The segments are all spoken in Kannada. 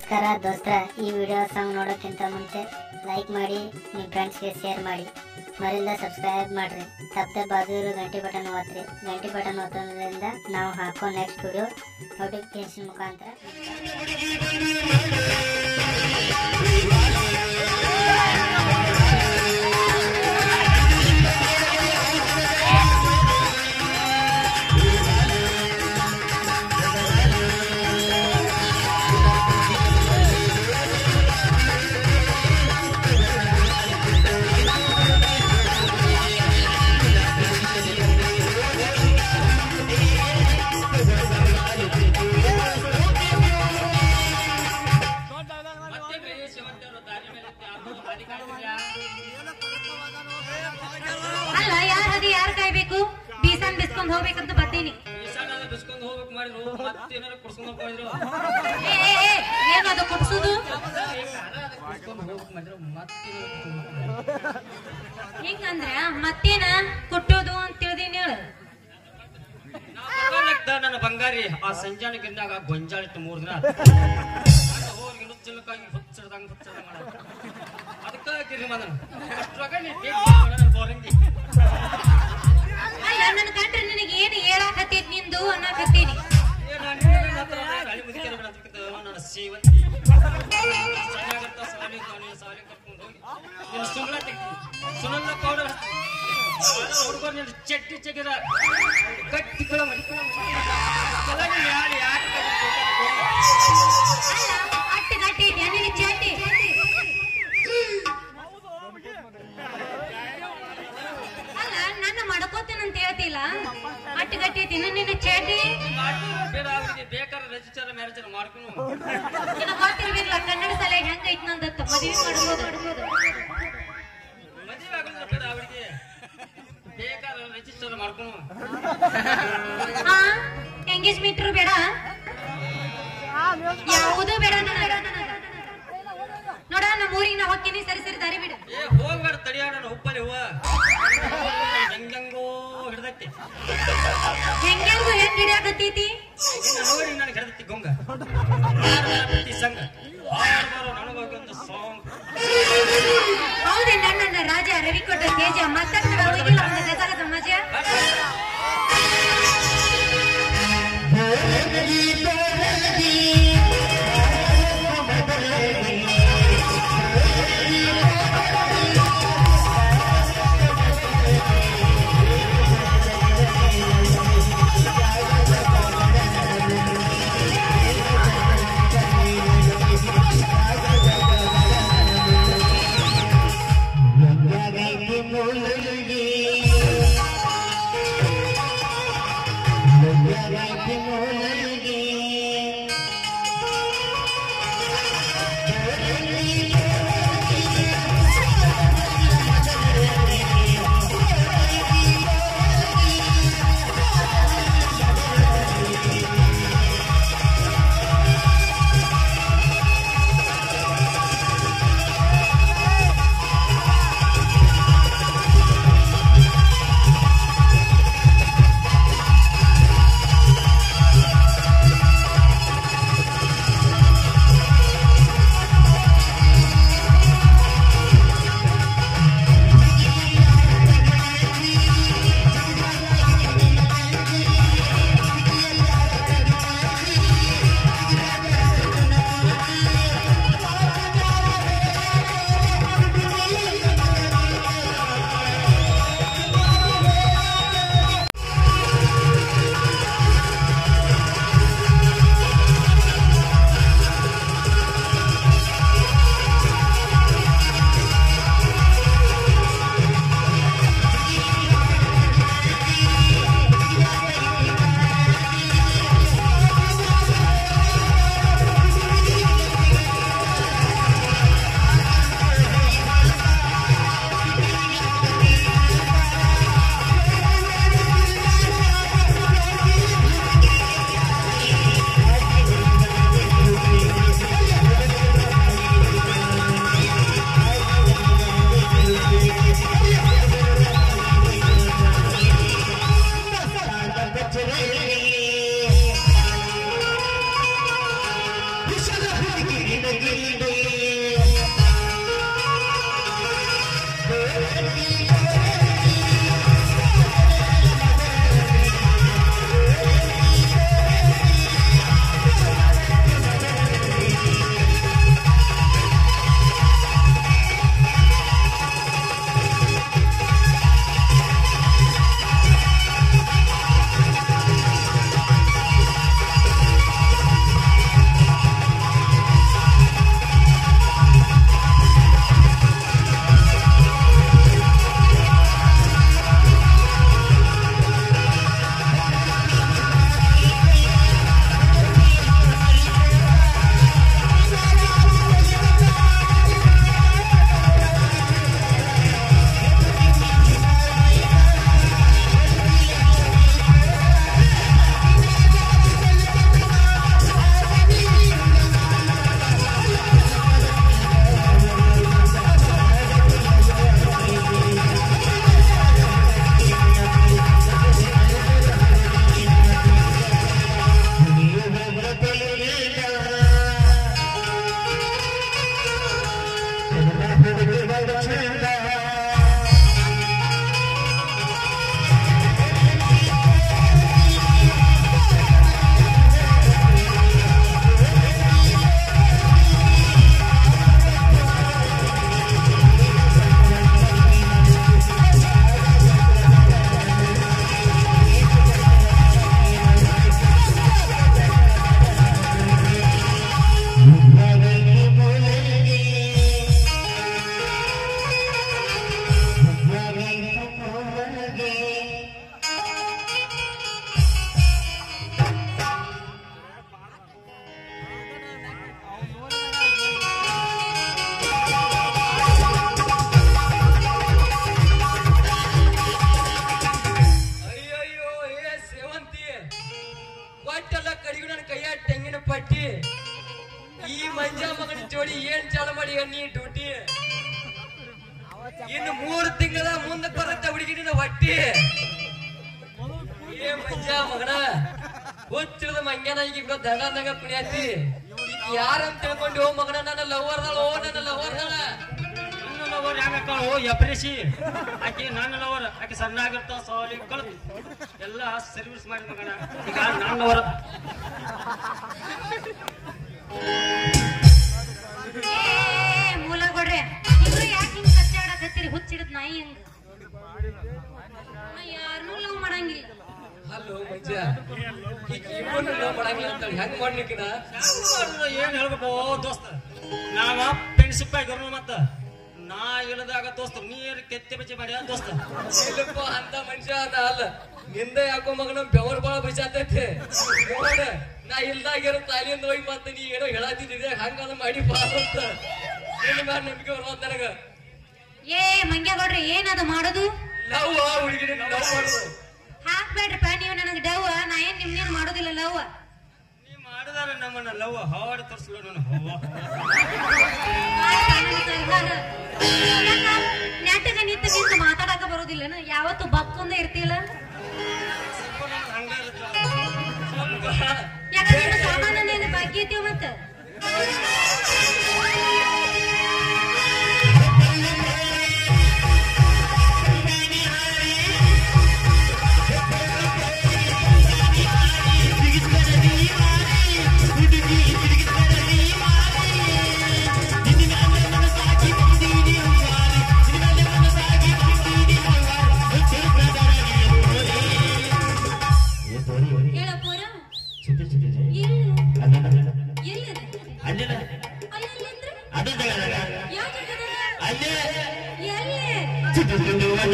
ನಮಸ್ಕಾರ ದೋಸ್ತರ ಈ ವಿಡಿಯೋ ಸಾಂಗ್ ನೋಡೋಕ್ಕಿಂತ ಮುಂಚೆ ಲೈಕ್ ಮಾಡಿ ನಿಮ್ಮ ಫ್ರೆಂಡ್ಸ್ಗೆ ಶೇರ್ ಮಾಡಿ ಮರಿಂದ ಸಬ್ಸ್ಕ್ರೈಬ್ ಮಾಡಿರಿ ತಪ್ಪದೆ ಬಾಜು ಇರೋ ಗಂಟೆ ಬಟನ್ ಒತ್ತಿರಿ ಗಂಟೆ ಬಟನ್ ಒತ್ತೋದ್ರಿಂದ ನಾವು ಹಾಕೋ ನೆಕ್ಸ್ಟ್ ವಿಡಿಯೋ ನೋಟಿಫಿಕೇಶನ್ ಮುಖಾಂತರ ಮತ್ತೇನ್ರಿ ಶಿವಂತೇವ್ರು ದಾರಿ ಮೇಲೆ ಯಾರ್ದೋ ದಾರಿ ಕಾಣ್ತಿದ್ಯಾ? ಅಲ್ಲ ಯಾರ ಹದಿ ಯಾರು ಕಾಯ್ಬೇಕು ಬೀಸನ್ ಬಿಸ್ಕೊಂಡ್ ಹೋಗ್ಬೇಕಂತ ಬರ್ತೀನಿ ಈಶಾನ್ಯದ ಬಿಸ್ಕೊಂಡ್ ಹೋಗ್ಬೇಕು ಮಾಡಿದ್ರು ಮತ್ತೇನಾರ ಕುಡ್ಸ್ಕೊಂಡ್ ಹೋಗಿದ್ರು ಏ, ಏ, ಏ, ಏನದು ಕುಡ್ಸುದು ಕುಡ್ಸ್ಕೊಂಡ್ ಹೋಗ್ಬೇಕು ಮಾಡಿದ್ರು ಮತ್ತೇನಾರ ಕುಡ್ಸ್ಕೊಂಡ್ ಹೋಗ್ಬೇಕು. ಹಿಂಗಂದ್ರ ಮತ್ತೇನ ಕುಟ್ಟೋದು ಅಂತ ತಿಳಿದೀನಿ ಹೇಳು ನಾ ಬರ್ಲಾರ್ದ ನನ್ನ ಬಂಗಾರಿ ಆ ಸಂಜಾನ ಗಿನ್ನಾಗ ಗೊಂಜಾಳಿಟ್ಟು ಮೂರ್ ದಿನ ಹೋಗಿ ನುಚ್ಚಲಕ್ಕಾಗಿ ಹುಚ್ಚಡ್ದಂಗ ಹುಚ್ಚಡ್ದಂಗ ಮಾಡೋದು ಅದಕ್ಕ ಗಿರಿ ಮದನ ಅಷ್ಟ್ರಾಗ ನೀ ಟೇಕ್ ಮಾಡ್ಕೊಂಡ ನನ್ನ ಬೋರಂಗಿ ಅಲ್ಲ ನನ್ ಕಂಡ್ರೆ ನಿನಗೆ ಏನ್ ಹೇಳಾಕತ್ತೈತ್ ನಿಂದು ಅನ್ನಕತ್ತೀನಿ ಏ, ನಾನ್ ನಿನ್ನ ನನ್ನ ಹತ್ರ ಗಾಳಿ ಮುದುಕಿಯರ ಬಿಡ ಅದಕ್ಕೆ ನನ್ನ ಸೇವಂತಿ ಚೆನ್ನಾಗಂತ ಸಾಲಿ ಸಾಲಿ ಸಾಲಿ ಕರ್ಕೊಂಡು ಹೋಗಿ ನಿನ್ನ ಸುಳ್ಳ ತೆಗ್ದು ಸುಳ್ಳ ಪೌಡರ್ ಹುಡುಗರು ನಿನ್ನ ಚಟ್ಟಿ ಚೆಗಿದ ಗಟ್ಟಿ ಕಳ ಮಡಿಕಳ ಕೆಳಗೆ ಯಾರು ಯಾರು ಅಲ್ಲ ಅಟ್ಟ ಗಟ್ಟಿ ಐತಿ ನಿನಗೆ ಚಂಡಿ ಅಲ್ಲ ನನ್ನ ಮಾಡ್ಕೋತೇನಂತ ಹೇಳ್ತಿಲ್ಲ ಅಟ್ಟ ಗಟ್ಟಿ ಐತಿ ನಿನ್ನ ಚೇಟಿ ಬೇಡ ಅವರಿಗೆ ಬೇಕಾದ್ರೆ ರಿಜಿಸ್ಟರ್ ಮ್ಯಾರೇಜ್ ಮಾಡ್ಕೊಂಡು ನಿನಗೆ ಗೊತ್ತಿರ್ಬೇಕಲ್ಲ ಕನ್ನಡ ಶಾಲೆ ಹೆಂಗೈತ್ ನಂದತ್ತ ಮದುವೆ ಮಾಡ್ಬೋದು ಮಾಡ್ಬೋದು ಮದುವೆ ಆಗೋದ್ರ ಬೇಡ ಅವರಿಗೆ ಬೇಕಾದ್ರೆ ರಿಜಿಸ್ಟರ್ ಮಾಡ್ಕೊಂಡು ಹಾ ಎಂಗೇಜ್ಮೆಂಟ್ ಬೇಡ ಯಾವುದೂ ಬೇಡ ನನಗ ನೋಡ ನಮ್ಮ ಊರಿಗೆ ನಾ ಹೋಗ್ತೀನಿ ಸರಿ ಸರಿ ದಾರಿ ಬಿಡು ಏ ಹೋಗ್ಬೇಡ ತಡಿಯಾಡ ಹುಬ್ಬಲ್ಲಿ ಹೂವ ಹೆಂಗಂಗೋ ಹಿಡ್ದೈತಿ ಹೆಂಗೆಂಗು ಹೆಂಗ್ ಹಿಡಿಯಾಕತ್ತೈತಿ ನಿನ್ನ ನೋಡಿ ನನಗೆ ಹಿಡ್ದೈತಿ ಗೊಂಗ ಯಾರ್ಯಾರ ಪ್ರತಿ ಸಂಘ ಹಾಡ್ಬಾರೋ ನನಗೊಂದು ಸಾಂಗ್ ಹೌದೇ ನನ್ನ ರಾಜ ರವಿಕೋಟ ತೇಜ ಮತ್ತೊಂದು ಹೋಗಿಲ್ಲ ಒಂದು ಗಜಲ ಸಮಾಜ ಮುಳುಗಿ ಅಯ್ಯಯ್ಯೋ ಏ ಸೇವಂತಿ ಒಟ್ಟೆಲ್ಲ ಕಡಿಗು ನನ್ನ ಕೈಯ ತೆಂಗಿನ ಪಟ್ಟಿ ಈ ಮಂಜ ಮಗನ ಜೋಡಿ ಏನ್ ಚಾಲು ಮಾಡಿ ನೀ ಡ್ಯೂಟಿ ಇನ್ನು ಮೂರು ತಿಂಗಳ ಮುಂದಕ್ಕೆ ಬರುತ್ತೆ ಹುಡುಗಿ ನಿನ್ನ ಹೊಟ್ಟಿ ಏ ಮಂಜ ಮಗನ ಹುಚ್ಚಿರದ ಮಂಗ್ಯಾನ ಈಗ ಇಬ್ರು ದಂಗ ದಂಗ ಕುಣಿಯತ್ತಿ ಯಾರಂತ ತಿಳ್ಕೊಂಡು ಓ ಮಗನ ನನ್ನ ಲವರ್ದಳ ಓ ನನ್ನ ಲವರ್ದಳ ನನ್ನ ಲವರ್ ಹೆಂಗಾಕಳು ಎಪ್ರೇಸಿ ಆಕೆ ನನ್ನ ಲವರ್ ಆಕೆ ಸಣ್ಣಾಗಿರ್ತ ಸಾಲಿ ಕಲ್ತ್ ಎಲ್ಲ ಸರ್ವಿಸ್ ಮಾಡಿದ ಮಗನ ಈಗ ನನ್ನ ಲವರ್ ಏ ಮೂಲ ಕೊಡ್ರಿ ಇಬ್ರು ಯಾಕೆ ಹಿಂಗ್ ಕಚ್ಚಾಡಕತ್ತೀರಿ ಹುಚ್ಚಿಡದ್ ನಾಯಿ ಹಿಂಗ್ ಯಾರನ್ನೂ ಲವ್ ಮಾಡಂಗಿಲ್ಲ ಹಲೋ ಮಂಜ ಈಗ ಇಬ್ಬರು ಲವ್ ಮಾಡಂಗಿಲ್ಲ ಅಂತ ಹೆಂಗ್ ಮಾಡ್ಲಿಕ್ಕಿನ ಏನ್ ಹೇಳ್ಬೇಕು ದೋಸ್ತ ನಾವ ಫ್ರೆಂಡ್ಶಿಪ್ ಆಗಿರೋ ಮತ್ತ ನಾ ಇಲ್ಲದಾಗ ದೋಸ್ತ ನೀರ್ ಕೆತ್ತೆ ಬಚ್ಚೆ ಮಾಡ್ಯ ದೋಸ್ತ ಇಲ್ಲಪ್ಪ ಅಂತ ಮನುಷ್ಯ ಅದ ಅಲ್ಲ ನಿಂದ ಯಾಕೋ ಮಗನ ಬೆವರ್ ಬಾಳ ಬಚಾತೈತೆ ನೋಡ ನಾ ಇಲ್ದಾಗಿರೋ ತಾಲಿಯಿಂದ ಹೋಗಿ ಮತ್ತೆ ನೀ ಏನೋ ಹೇಳತ್ತಿದ್ದೆ ಹಂಗಾದ ಮಾಡಿ ಬಾ ಅಂತ ನಿನ್ನ ಮ್ಯಾಲ ನಂಬಿಕೆ ಬರೋದ್ ನನಗ ಏ ಮಂಗ್ಯ ಕೊಡ್ರಿ ಏನದು ಮಾಡೋದು ಲವ್ ಹುಡುಗಿನ ಲವ್ ಮಾಡೋದು ಹಾಕ್ಬೇಡ್ರಪ್ಪ ನೀವು ನನಗೆ ಡವ್ ನಾ ಏನ್ ನಿಮ್ನೇನ್ ಮಾಡೋದಿಲ್ಲ ಲವ್ ನೀ ಮಾಡಿದಾರ ನಮ್ಮನ್ನ ಲವ್ ಹಾವಾಡಿ ತೋರಿಸ್ಬಿಡು ನನ್ನ ಹವ್ವ ನೆಟ್ಟಗ ನಿಂತ ನಿಂತು ಮಾತಾಡಕ ಬರೋದಿಲ್ಲ ಯಾವತ್ತು ಬಕ್ಕೊಂದ ಇರ್ತಿಲ್ಲ ಹಂಗ ಇರುತ್ತೆ ಯಾಕಂದ್ರೆ ನಿಮ್ಮ ಸಾಮಾನ್ಯನೇನು ಬಾಕಿ ಐತಿವ್ ಮತ್ತ ಹೇಳ ಪೂರ ಎಲ್ಲಿ ಎಲ್ಲಿದೆ ಅಲ್ಲೆಲ್ಲಂದ್ರೆ ಯಾವ ಜಾಗದಾಗ ಎಲ್ಲಿ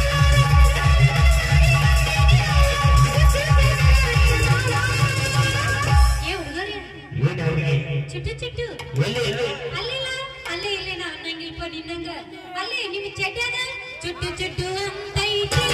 Thank ಚುಟ್ಟು ಚುಟ್ಟು ಅಂತೈತಿ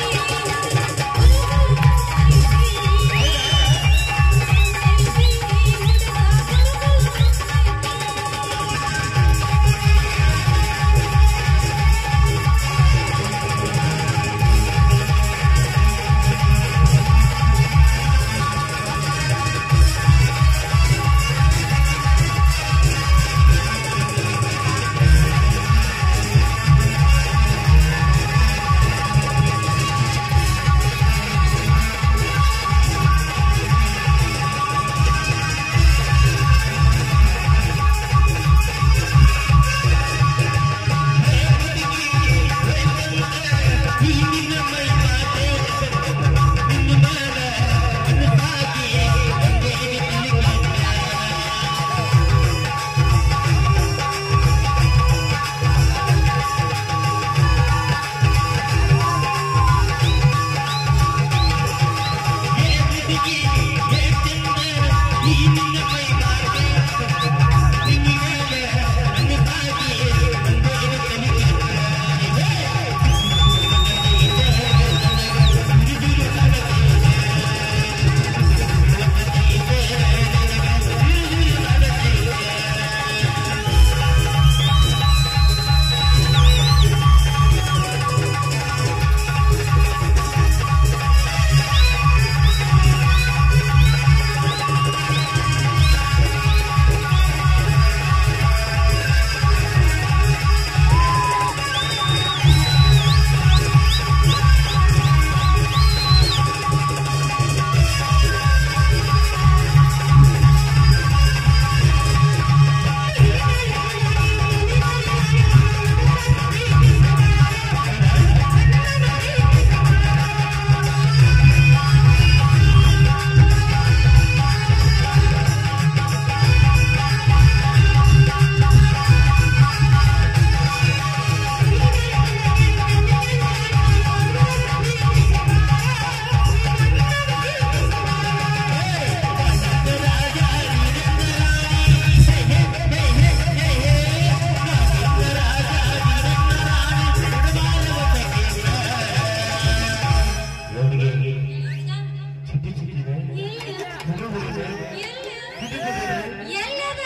ಎಲ್ಲದ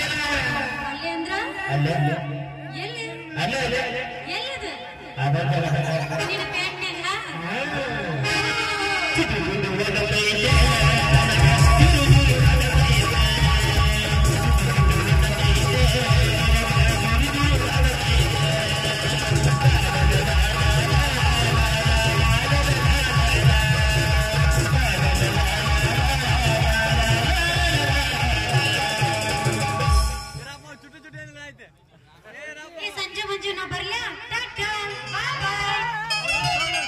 ಅಲ್ಲಿ ಅಂದ್ರ ಎಲ್ಲಿ ಎಲ್ಲದ ನಿನ್ನ ಪ್ಯಾಂಟ್ನ್ಯಾಗ ಏ ಸಂಜೆ ಮಂಜು ನಾ ಬರ್ಲಾ ಟಾಟಾ ಬಾಯ್ ಬಾಯ್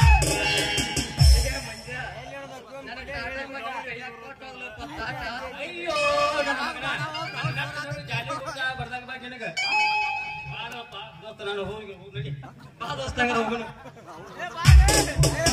ಅಯ್ಯೋ ನನ್ನ ಮಗನ. ಜಾಲಿ ಹುಡ್ಗ ಬರ್ದಂಗ್ ಬಾ ನಿನಗ. ಬಾರಪ್ಪ, ದೋಸ್ತ ನಾನು ಹೋಗಿ ಹೋಗ್ ನಡಿ. ಬಾ ದೋಸ್ತ ಹಂಗಾರ ಹೋಗೋಣ.